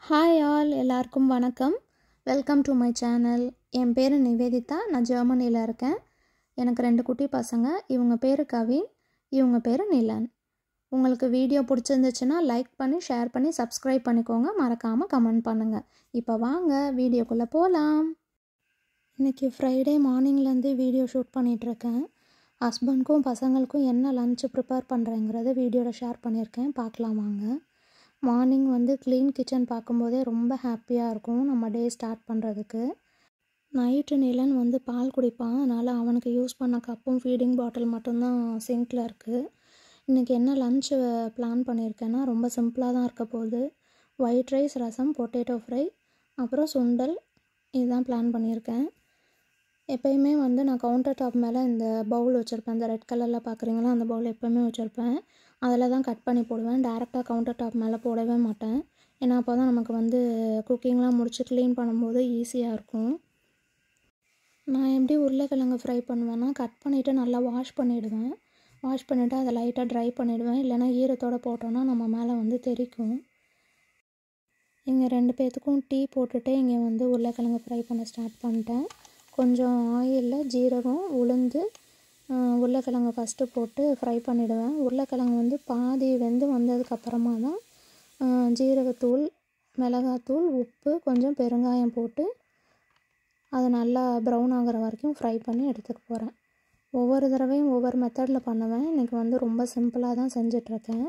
hi all எல்லாருக்கும் வணக்கம் welcome to my channel என் பேர் நிவேதிதா நான் ஜெர்மனியில் இருக்கேன் எனக்கு ரெண்டு குட்டி பசங்க இவங்க பேர் கவின் இவங்க பேர் நிலன் உங்களுக்கு வீடியோ பிடிச்சிருந்துச்சுன்னா லைக் பண்ணி ஷேர் பண்ணி சப்ஸ்கிரைப் பண்ணிக்கோங்க மறக்காமல் கமெண்ட் பண்ணுங்கள் இப்போ வாங்க வீடியோக்குள்ளே போகலாம் இன்றைக்கி ஃப்ரைடே மார்னிங்லேருந்து வீடியோ ஷூட் பண்ணிகிட்ருக்கேன் ஹஸ்பண்ட்க்கும் பசங்களுக்கும் என்ன லஞ்சு ப்ரிப்பேர் பண்ணுறேங்கிறத வீடியோவில் ஷேர் பண்ணியிருக்கேன் பார்க்கலாம் வாங்க மார்னிங் வந்து க்ளீன் கிச்சன் பார்க்கும்போதே ரொம்ப ஹாப்பியாக இருக்கும் நம்ம டே ஸ்டார்ட் பண்ணுறதுக்கு நைட்டு நிலன் வந்து பால் குடிப்பான் அதனால் அவனுக்கு யூஸ் பண்ண கப்பும் ஃபீடிங் பாட்டில் மட்டும்தான் சிங்கில் இருக்குது இன்றைக்கி என்ன லஞ்சு பிளான் பண்ணியிருக்கேன்னா ரொம்ப சிம்பிளாக தான் இருக்க போகுது white rice rasam potato fry அப்புறம் சுண்டல் இதுதான் பிளான் பண்ணியிருக்கேன் எப்பயுமே வந்து நான் கவுண்டர் டாப் மேலே இந்த பவுல் வச்சுருப்பேன் இந்த ரெட் கலரில் பார்க்குறீங்களா அந்த பவுல் எப்போயுமே வச்சுருப்பேன் அதில் தான் கட் பண்ணி போடுவேன் டேரெக்டாக கவுண்டர் டாப் மேலே போடவே மாட்டேன் ஏன்னா அப்போ தான் நமக்கு வந்து குக்கிங்லாம் முடிச்சு க்ளீன் பண்ணும்போது ஈஸியாக இருக்கும் நான் எப்படி உருளைக்கிழங்கு ஃப்ரை பண்ணுவேன்னா கட் பண்ணிவிட்டு நல்லா வாஷ் பண்ணிவிடுவேன் வாஷ் பண்ணிவிட்டு அதை லைட்டாக ட்ரை பண்ணிவிடுவேன் இல்லைனா ஈரத்தோடு போட்டோன்னா நம்ம மேலே வந்து தெரிக்கும் இங்கே ரெண்டு பேர்த்துக்கும் டீ போட்டுட்டு இங்கே வந்து உருளைக்கிழங்கு ஃப்ரை பண்ண ஸ்டார்ட் பண்ணிட்டேன் கொஞ்சம் ஆயிலில் ஜீரகம் உளுந்து உருளைக்கிழங்கு ஃபஸ்ட்டு போட்டு ஃப்ரை பண்ணிவிடுவேன் உருளைக்கிழங்கு வந்து பாதி வெந்து வந்ததுக்கப்புறமா தான் ஜீரகத்தூள் மிளகாத்தூள் உப்பு கொஞ்சம் பெருங்காயம் போட்டு அதை நல்லா ப்ரௌன் ஆகிற வரைக்கும் ஃப்ரை பண்ணி எடுத்துக்க போகிறேன் ஒவ்வொரு தடவையும் ஒவ்வொரு மெத்தடில் பண்ணுவேன் இன்றைக்கி வந்து ரொம்ப சிம்பிளாக தான் செஞ்சிட்ருக்கேன்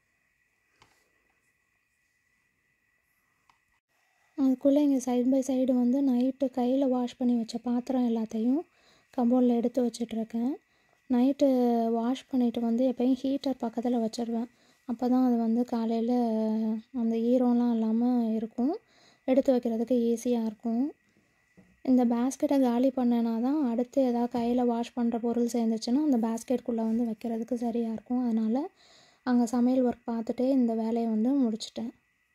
அதுக்குள்ளே இங்கே சைட் பை சைடு வந்து நைட்டு கையில் வாஷ் பண்ணி வச்ச பாத்திரம் எல்லாத்தையும் கபோர்டில் எடுத்து வச்சிட்ருக்கேன் நைட்டு வாஷ் பண்ணிவிட்டு வந்து எப்போயும் ஹீட்டர் பக்கத்தில் வச்சிடுவேன் அப்போ தான் அது வந்து காலையில் அந்த ஈரம்லாம் இல்லாமல் இருக்கும் எடுத்து வைக்கிறதுக்கு ஈஸியாக இருக்கும் இந்த பேஸ்கெட்டை காலி பண்ணேன்னா தான் அடுத்து எதாவது கையில் வாஷ் பண்ணுற பொருள் சேர்ந்துச்சுன்னா அந்த பேஸ்கெட்குள்ளே வந்து வைக்கிறதுக்கு சரியாக இருக்கும் அதனால் அங்கே சமையல் ஒர்க் பார்த்துட்டே இந்த வேலையை வந்து முடிச்சிட்டேன்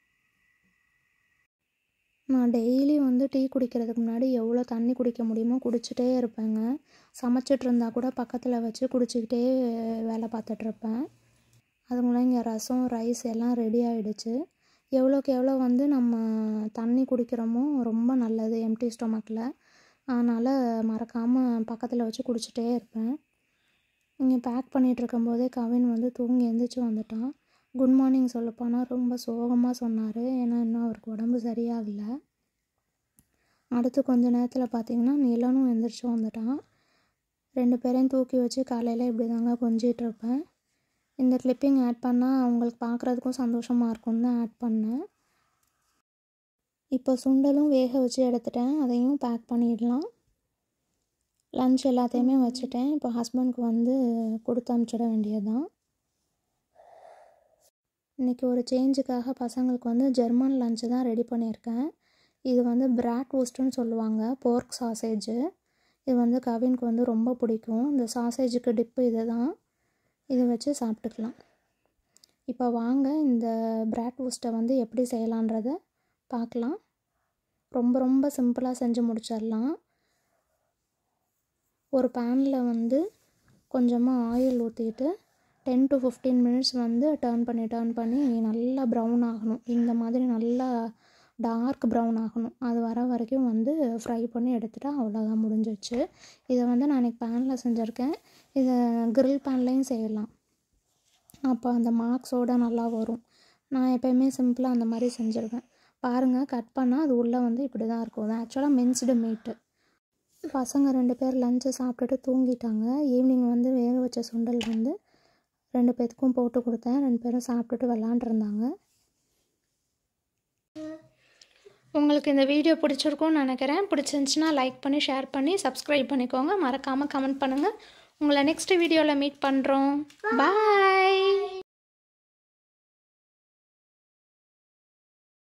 நான் டெய்லி வந்து டீ குடிக்கிறதுக்கு முன்னாடி எவ்வளோ தண்ணி குடிக்க முடியுமோ குடிச்சிட்டே இருப்பேங்க சமைச்சிட்டு இருந்தால் கூட பக்கத்தில் வச்சு குடிச்சிக்கிட்டே வேலை பார்த்துட்ருப்பேன் அதுக்குள்ளே இங்கே ரசம் ரைஸ் எல்லாம் ரெடி ஆகிடுச்சு எவ்வளோக்கு எவ்வளோ வந்து நம்ம தண்ணி குடிக்கிறோமோ ரொம்ப நல்லது எம்டி ஸ்டொமக்கில் அதனால் மறக்காமல் பக்கத்தில் வச்சு குடிச்சிட்டே இருப்பேன் இங்கே பேக் பண்ணிகிட்டு இருக்கும்போதே கவின் வந்து தூங்கி எழுந்திரிச்சு வந்துட்டான் குட் மார்னிங் சொல்லப்போனால் ரொம்ப சோகமாக சொன்னார் ஏன்னா இன்னும் அவருக்கு உடம்பு சரியாகலை அடுத்து கொஞ்ச நேரத்தில் பார்த்திங்கன்னா நிலனும் எந்திரிச்சு வந்துட்டான் ரெண்டு பேரையும் தூக்கி வச்சு காலையில் இப்படி தாங்க கொஞ்சிகிட்ருப்பேன் இந்த கிளிப்பிங் ஆட் பண்ணால் அவங்களுக்கு பார்க்குறதுக்கும் சந்தோஷமாக இருக்கும்னு தான் ஆட் பண்ணேன் இப்போ சுண்டலும் வேக வச்சு எடுத்துட்டேன் அதையும் பேக் பண்ணிடலாம் லன்ச் எல்லாத்தையுமே வச்சுட்டேன் இப்போ ஹஸ்பண்ட்க்கு வந்து கொடுத்து அனுப்பிச்சிட வேண்டியது தான் இன்றைக்கி ஒரு சேஞ்சுக்காக பசங்களுக்கு வந்து ஜெர்மன் லஞ்சு தான் ரெடி பண்ணியிருக்கேன் இது வந்து பிராட் ஊஸ்ட்டுன்னு சொல்லுவாங்க போர்க் சாசேஜு இது வந்து கவினுக்கு வந்து ரொம்ப பிடிக்கும் இந்த சாசேஜுக்கு டிப்பு இது தான் இதை வச்சு சாப்பிட்டுக்கலாம் இப்போ வாங்க இந்த பிராட் ஊஸ்ட்டை வந்து எப்படி செய்யலான்றத பார்க்கலாம் ரொம்ப ரொம்ப சிம்பிளாக செஞ்சு முடிச்சிடலாம் ஒரு பேனில் வந்து கொஞ்சமாக ஆயில் ஊற்றிட்டு டென் டு ஃபிஃப்டீன் மினிட்ஸ் வந்து டேர்ன் பண்ணி டேர்ன் பண்ணி நல்லா ப்ரௌன் ஆகணும் இந்த மாதிரி நல்லா டார்க் ப்ரௌன் ஆகணும் அது வர வரைக்கும் வந்து ஃப்ரை பண்ணி எடுத்துகிட்டா அவ்வளோதான் முடிஞ்சிச்சு இதை வந்து நான் இன்றைக்கி பேனில் செஞ்சுருக்கேன் இதை க்ரில் பேன்லேயும் செய்யலாம் அப்போ அந்த மார்க்ஸோடு நல்லா வரும் நான் எப்போயுமே சிம்பிளாக அந்த மாதிரி செஞ்சுருவேன் பாருங்கள் கட் பண்ணால் அது உள்ளே வந்து இப்படி தான் இருக்கும் அது ஆக்சுவலாக மின்ஸ்டு மீட்டு பசங்க ரெண்டு பேர் லஞ்சு சாப்பிட்டுட்டு தூங்கிட்டாங்க ஈவினிங் வந்து வேக வச்ச சுண்டல் வந்து ரெண்டு பேர்த்துக்கும் போட்டு கொடுத்தேன் ரெண்டு பேரும் சாப்பிட்டுட்டு விளாண்டுருந்தாங்க உங்களுக்கு இந்த வீடியோ பிடிச்சிருக்கும்னு நினைக்கிறேன் பிடிச்சிருந்துச்சின்னா லைக் பண்ணி ஷேர் பண்ணி சப்ஸ்கிரைப் பண்ணிக்கோங்க மறக்காமல் கமெண்ட் பண்ணுங்கள் உங்களை நெக்ஸ்ட் வீடியோவில் மீட் பண்ணுறோம் பாய்